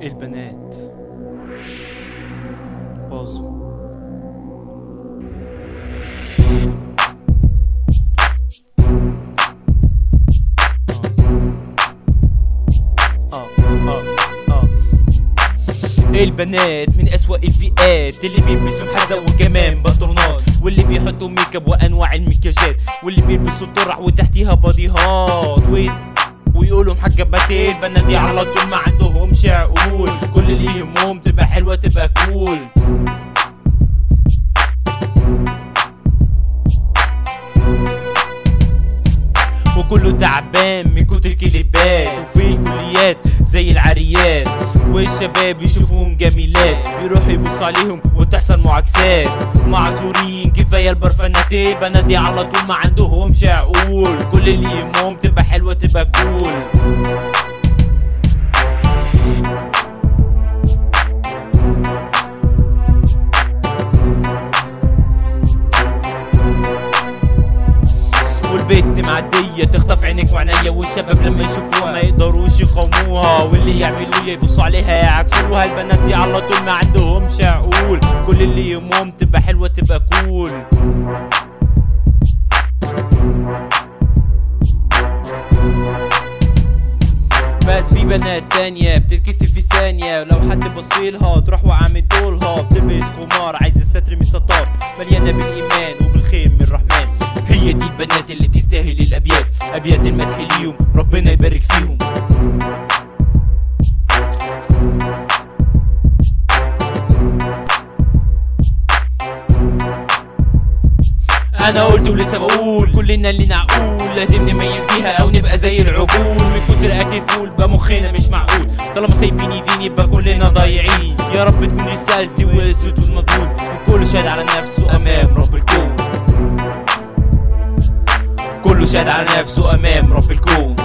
البنات باظوا آه، آه، آه. البنات من أسوأ الفئات اللي بيلبسوا محزق وكمان بنطلونات واللي بيحطوا ميك اب وانواع المكياجات واللي بيلبسوا طرح وتحتيها باديهات و... ويقولوا محجبات البنات دي على طول ما عندهمش عقول كل اللي يهمهم تبقى حلوه تبقى كول وكله تعبان من كتر كليبات وفي الكليات زي العريات والشباب يشوفوهم جميلات يروحوا يبصوا عليهم وتحصل معاكسات معذورين كفايه البرفانات البنات دي على طول ما عندهمش عقول كل اللي يهمهم تبقى حلوه تبقى كول والبت معدية تخطف عينك وعينيا والشباب لما يشوفوها ما يقدروش يقاوموها واللي يعملوها يبصوا عليها يعكسوها البنات دي على طول ما عندهمش عقول كل اللي يهمهم تبقى حلوة تبقى كول بس في بنات تانية بتتكسف في ثانية ولو حد بصيلها تروح وعامل دولها بتلبس خمار عايز الستر من ستار مليانة بالإيمان وبالخير من الرحمن هي دي البنات اللي تستاهل الأبيات أبيات المدح ليهم ربنا يبارك فيهم انا قلت ولسه بقول كلنا اللي نعقول لازم نميز بيها او نبقى زي العقول من كتر اكل فول بقى مخنا مش معقول طالما سايبين ايدين يبقى كلنا ضايعين يا رب تكون رسالتي والاسود والمضمون وكل شاهد على نفسه امام رب الكون كله شاهد على نفسه امام رب الكون